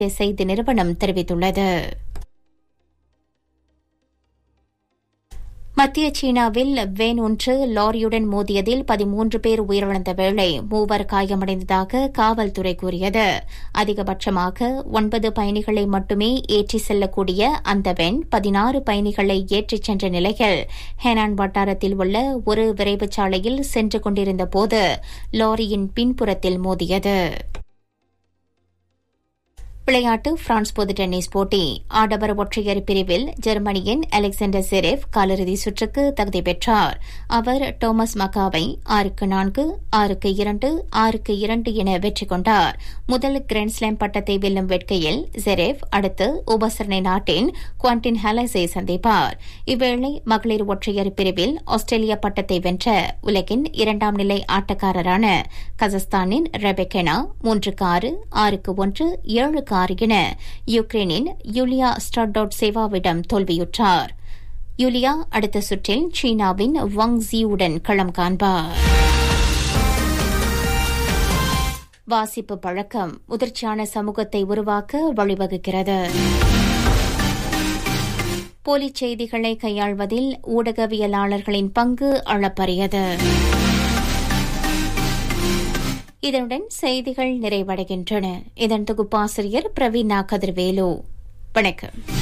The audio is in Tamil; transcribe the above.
செய்தி நிறுவனம் தெரிவித்துள்ளது மத்திய சீனாவில் வேன் ஒன்று லாரியுடன் மோதியதில் பதிமூன்று பேர் உயிரிழந்த வேளை மூவர் காயமடைந்ததாக காவல்துறை கூறியது அதிகபட்சமாக ஒன்பது பயணிகளை மட்டுமே ஏற்றி செல்லக்கூடிய அந்த வேன் பதினாறு பயணிகளை ஏற்றிச் சென்ற நிலையில் ஹெனான் வட்டாரத்தில் உள்ள ஒரு விரைவுச் சாலையில் சென்று கொண்டிருந்த போது லாரியின் பின்புறத்தில் மோதியது விளையாட்டு பிரான்ஸ் பொது டென்னிஸ் போட்டி ஆடவர் ஒற்றையர் பிரிவில் ஜெர்மனியின் அலெக்சாண்டர் செரெவ் காலிறுதி சுற்றுக்கு தகுதி பெற்றார் அவர் டோமஸ் மகாவை ஆறுக்கு நான்கு ஆறுக்கு இரண்டு ஆறுக்கு இரண்டு என வெற்றி கொண்டார் முதல் கிராண்ட்ஸ்லாம் பட்டத்தை வெல்லும் வேட்கையில் ஜெரெவ் அடுத்து உபசரணை நாட்டின் குவாண்டின் ஹாலஸை சந்திப்பார் இவ்வேளை மகளிர் ஒற்றையர் பிரிவில் ஆஸ்திரேலிய பட்டத்தை வென்ற உலகின் இரண்டாம் நிலை ஆட்டக்காரரான கசஸ்தானின் ரெபெக்கெனா மூன்றுக்கு ஆறு ஆறுக்கு ஒன்று ஏழுக்கு ஆறு என யுக்ரைனின் யூலியா ஸ்டார்டோட் சேவாவிடம் தோல்வியுற்றார் யூலியா அடுத்த சுற்றில் சீனாவின் வங் ஜியுடன் களம் காண்பார் வாசிப்பு பழக்கம் முதிர்ச்சியான சமூகத்தை உருவாக்க வழிவகுக்கிறது போலி செய்திகளை கையாள்வதில் ஊடகவியலாளர்களின் பங்கு அளப்பரியது இதனுடன் செய்திகள் நிறைவடைகின்றன இதன் தொகுப்பாசிரியர் பிரவீனா கதிர்வேலு வணக்கம்